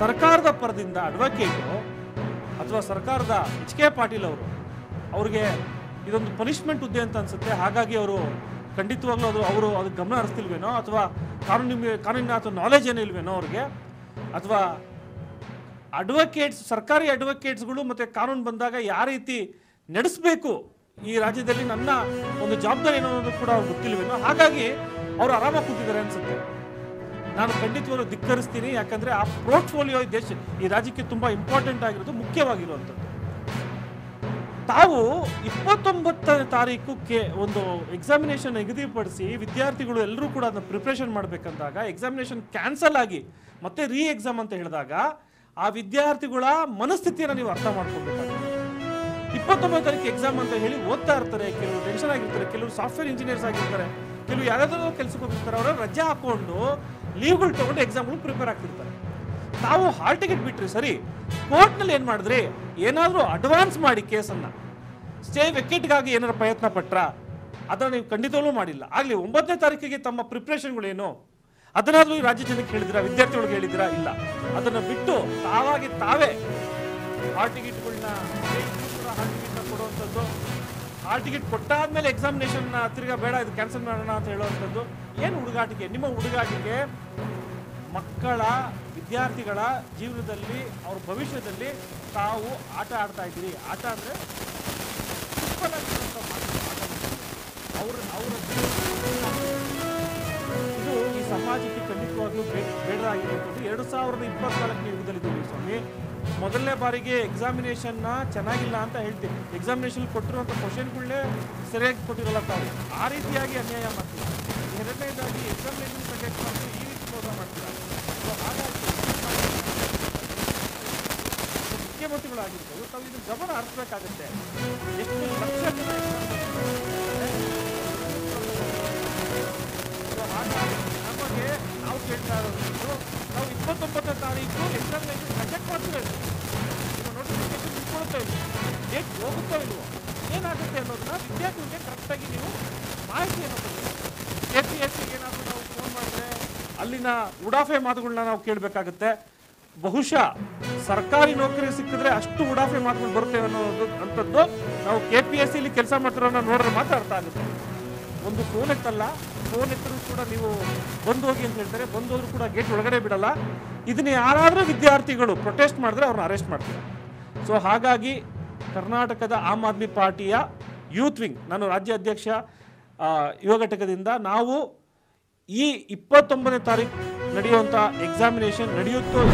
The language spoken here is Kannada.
ಸರ್ಕಾರದ ಪರದಿಂದ ಅಡ್ವೊಕೇಟು ಅಥವಾ ಸರ್ಕಾರದ ಎಚ್ ಕೆ ಪಾಟೀಲ್ ಅವರು ಅವ್ರಿಗೆ ಇದೊಂದು ಪನಿಷ್ಮೆಂಟ್ ಹುದ್ದೆ ಅಂತ ಅನ್ಸುತ್ತೆ ಹಾಗಾಗಿ ಅವರು ಖಂಡಿತವಾಗ್ಲೂ ಅದು ಅವರು ಅದಕ್ಕೆ ಗಮನ ಹರಿಸ್ತಿಲ್ವೇನೋ ಅಥವಾ ಕಾನೂನು ಕಾನೂನಿನ ಅಥವಾ ನಾಲೆಜ್ ಏನೂ ಇಲ್ವೇನೋ ಅವ್ರಿಗೆ ಅಥವಾ ಅಡ್ವೊಕೇಟ್ಸ್ ಸರ್ಕಾರಿ ಅಡ್ವೊಕೇಟ್ಸ್ಗಳು ಮತ್ತು ಕಾನೂನು ಬಂದಾಗ ಯಾವ ರೀತಿ ನಡೆಸಬೇಕು ಈ ರಾಜ್ಯದಲ್ಲಿ ನನ್ನ ಒಂದು ಜವಾಬ್ದಾರಿ ಏನೋ ಅನ್ನೋದು ಕೂಡ ಅವ್ರಿಗೆ ಗೊತ್ತಿಲ್ವೇನೋ ಹಾಗಾಗಿ ಅವರು ಆರಾಮಾಗಿ ಕೂತಿದ್ದಾರೆ ಅನ್ಸುತ್ತೆ ನಾನು ಖಂಡಿತವಾಗ್ಲೂ ಧಿಕ್ಕರಿಸ್ತೀನಿ ಯಾಕಂದ್ರೆ ಆ ಪೋರ್ಟ್ಫೋಲಿಯೋ ಈ ದೇಶ ಈ ರಾಜ್ಯಕ್ಕೆ ತುಂಬಾ ಇಂಪಾರ್ಟೆಂಟ್ ಆಗಿರೋದು ಮುಖ್ಯವಾಗಿರುವಂಥದ್ದು ತಾವು ಇಪ್ಪತ್ತೊಂಬತ್ತನೇ ತಾರೀಕು ಕೆ ಒಂದು ಎಕ್ಸಾಮಿನೇಷನ್ ನಿಗದಿಪಡಿಸಿ ವಿದ್ಯಾರ್ಥಿಗಳು ಎಲ್ಲರೂ ಕೂಡ ಅದನ್ನ ಪ್ರಿಪ್ರೇಷನ್ ಮಾಡಬೇಕಂದಾಗ ಎಕ್ಸಾಮಿನೇಷನ್ ಕ್ಯಾನ್ಸಲ್ ಆಗಿ ಮತ್ತೆ ರೀ ಎಕ್ಸಾಮ್ ಅಂತ ಹೇಳಿದಾಗ ಆ ವಿದ್ಯಾರ್ಥಿಗಳ ಮನಸ್ಥಿತಿಯನ್ನು ನೀವು ಅರ್ಥ ಮಾಡ್ಕೊಬೇಕಾಗುತ್ತೆ ಇಪ್ಪತ್ತೊಂಬತ್ತು ತಾರೀಕು ಎಕ್ಸಾಮ್ ಅಂತ ಹೇಳಿ ಓದ್ತಾ ಇರ್ತಾರೆ ಕೆಲವರು ಟೆನ್ಷನ್ ಆಗಿರ್ತಾರೆ ಕೆಲವರು ಸಾಫ್ಟ್ವೇರ್ ಇಂಜಿನಿಯರ್ಸ್ ಆಗಿರ್ತಾರೆ ಕೆಲವು ಯಾವ್ದಾದ್ರು ಕೆಲಸಕ್ಕೆ ಹೋಗಿರ್ತಾರೆ ಅವರ ರಜೆ ಹಾಕೊಂಡು ಲೀವ್ಗಳು ತಗೊಂಡು ಎಕ್ಸಾಮ್ಗಳು ಪ್ರಿಪೇರ್ ಆಗ್ತಿರ್ತಾರೆ ತಾವು ಹಾಲ್ ಟಿಕೆಟ್ ಬಿಟ್ರಿ ಸರಿ ಕೋರ್ಟ್ನಲ್ಲಿ ಏನು ಮಾಡಿದ್ರಿ ಏನಾದರೂ ಅಡ್ವಾನ್ಸ್ ಮಾಡಿ ಕೇಸನ್ನು ಸ್ಟೇ ವೆಕೆಟ್ಗಾಗಿ ಏನಾದ್ರು ಪ್ರಯತ್ನ ಪಟ್ರ ಅದನ್ನು ನೀವು ಖಂಡಿತವೂ ಮಾಡಿಲ್ಲ ಆಗಲಿ ಒಂಬತ್ತನೇ ತಾರೀಕಿಗೆ ತಮ್ಮ ಪ್ರಿಪ್ರೇಷನ್ಗಳೇನು ಅದನ್ನಾದ್ರೂ ಈ ರಾಜ್ಯ ಜನಕ್ಕೆ ಹೇಳಿದಿರಾ ವಿದ್ಯಾರ್ಥಿಗಳಿಗೆ ಹೇಳಿದಿರಾ ಇಲ್ಲ ಅದನ್ನು ಬಿಟ್ಟು ತಾವಾಗಿ ತಾವೇ ಹಾಲ್ ಟಿಕೆಟ್ಗಳನ್ನ ಹಾಲ್ ಟಿಕೆಟ್ನ ಕೊಡುವಂಥದ್ದು ಹಾಲ್ ಟಿಕೆಟ್ ಕೊಟ್ಟಾದ್ಮೇಲೆ ಎಕ್ಸಾಮಿನೇಷನ್ ತಿರ್ಗಾ ಬೇಡ ಇದು ಕ್ಯಾನ್ಸಲ್ ಮಾಡೋಣ ಅಂತ ಹೇಳುವಂಥದ್ದು ಏನು ಹುಡುಗಾಟಿಕೆ ನಿಮ್ಮ ಹುಡುಗಾಟಿಕೆ ಮಕ್ಕಳ ವಿದ್ಯಾರ್ಥಿಗಳ ಜೀವನದಲ್ಲಿ ಅವ್ರ ಭವಿಷ್ಯದಲ್ಲಿ ತಾವು ಆಟ ಆಡ್ತಾ ಇದ್ದೀರಿ ಆಟ ಅಂದರೆ ಅವ್ರ ಅವರ ಇದು ಈ ಸಮಾಜಕ್ಕೆ ಖಂಡಿತವಾಗ್ಲೂ ಬೇ- ಬೇಡದಾಗಿರುವಂಥದ್ದು ಎರಡು ಸಾವಿರದ ಇಪ್ಪತ್ನಾಲ್ಕನೇ ಯುಗದಲ್ಲಿದ್ದೀವಿ ಸ್ವಾಮಿ ಮೊದಲನೇ ಬಾರಿಗೆ ಎಕ್ಸಾಮಿನೇಷನ್ನ ಚೆನ್ನಾಗಿಲ್ಲ ಅಂತ ಹೇಳ್ತೀವಿ ಎಕ್ಸಾಮಿನೇಷನ್ ಕೊಟ್ಟಿರುವಂಥ ಕ್ವಶನ್ಗಳನ್ನೇ ಸರಿಯಾಗಿ ಕೊಟ್ಟಿರಲ್ಲ ತಾವು ಆ ರೀತಿಯಾಗಿ ಅನ್ಯಾಯ ಮಾಡ್ತೀವಿ ಎರಡನೇದಾಗಿ ಎಕ್ಸಾಮಿನೇಷನ್ ಕಂಡಕ್ಟ್ ಮಾಡ್ತೀವಿ ಈ ರೀತಿ ಮೋಸ ಮಾಡ್ತೀರಾ ಸೊ ಹಾಗಾಗಿ ಮುಖ್ಯಮಂತ್ರಿಗಳಾಗಿರ್ಬೋದು ತಾವು ಇದನ್ನು ಗಮನ ಹರಿಸ್ಬೇಕಾಗತ್ತೆ ಎಷ್ಟು ಲಕ್ಷ ಜನ ಸೊ ಹಾಗಾಗಿ ನಮಗೆ ನಾವು ಕೇಳ್ತಾ ಇರೋದು ನಾವು ಇಪ್ಪತ್ತೊಂಬತ್ತನೇ ತಾರೀಕು ಎಕ್ಸಾಮಿನೇಷನ್ ಕಂಡಕ್ಟ್ ಮಾಡ್ತೀವಿ ನಿಮ್ಮ ನೋಟಿಫಿಕೇಶನ್ ಇಟ್ಕೊಳ್ತಾ ಇಲ್ಲ ಡೇಟ್ ಹೋಗುತ್ತೋ ಇಲ್ವೋ ಏನಾಗುತ್ತೆ ಅನ್ನೋದನ್ನ ವಿದ್ಯಾರ್ಥಿಗಳಿಗೆ ಕರೆಕ್ಟಾಗಿ ನೀವು ಮಾಹಿತಿಯನ್ನು ಕೊಡಿ ಕೆ ಪಿ ಎಸ್ ಸಿಗೆ ಏನಾದರೂ ನಾವು ಫೋನ್ ಮಾಡಿದ್ರೆ ಅಲ್ಲಿನ ಉಡಾಫೆ ಮಾತುಗಳನ್ನ ನಾವು ಕೇಳಬೇಕಾಗುತ್ತೆ ಬಹುಶಃ ಸರ್ಕಾರಿ ನೌಕರಿ ಸಿಕ್ಕಿದ್ರೆ ಅಷ್ಟು ಉಡಾಫೆ ಮಾತುಗಳು ಬರ್ತೇವೆ ಅನ್ನೋದು ಅಂಥದ್ದು ನಾವು ಕೆ ಪಿ ಎಸ್ ಸಿಲಿ ಕೆಲಸ ಮಾಡ್ತಿರೋನ್ನ ನೋಡಿದ್ರೆ ಮಾತ್ರ ಅರ್ಥ ಆಗುತ್ತೆ ಒಂದು ಫೋನ್ ಎತ್ತಲ್ಲ ಫೋನ್ ಎತ್ತರೂ ಕೂಡ ನೀವು ಬಂದು ಹೋಗಿ ಅಂತ ಹೇಳ್ತಾರೆ ಬಂದು ಹೋದ್ರು ಕೂಡ ಗೇಟ್ ಒಳಗಡೆ ಬಿಡಲ್ಲ ಇದನ್ನ ಯಾರಾದರೂ ವಿದ್ಯಾರ್ಥಿಗಳು ಪ್ರೊಟೆಸ್ಟ್ ಮಾಡಿದ್ರೆ ಅವ್ರನ್ನ ಅರೆಸ್ಟ್ ಮಾಡ್ತಾರೆ ಸೊ ಹಾಗಾಗಿ ಕರ್ನಾಟಕದ ಆಮ್ ಆದ್ಮಿ ಪಾರ್ಟಿಯ ಯೂತ್ ವಿಂಗ್ ನಾನು ರಾಜ್ಯ ಅಧ್ಯಕ್ಷ ಆ, ಯುವ ಘಟಕದಿಂದ ನಾವು ಈ ಇಪ್ಪತ್ತೊಂಬತ್ತನೇ ತಾರೀಕು ನಡೆಯುವಂಥ ಎಕ್ಸಾಮಿನೇಷನ್ ನಡೆಯುತ್ತೋ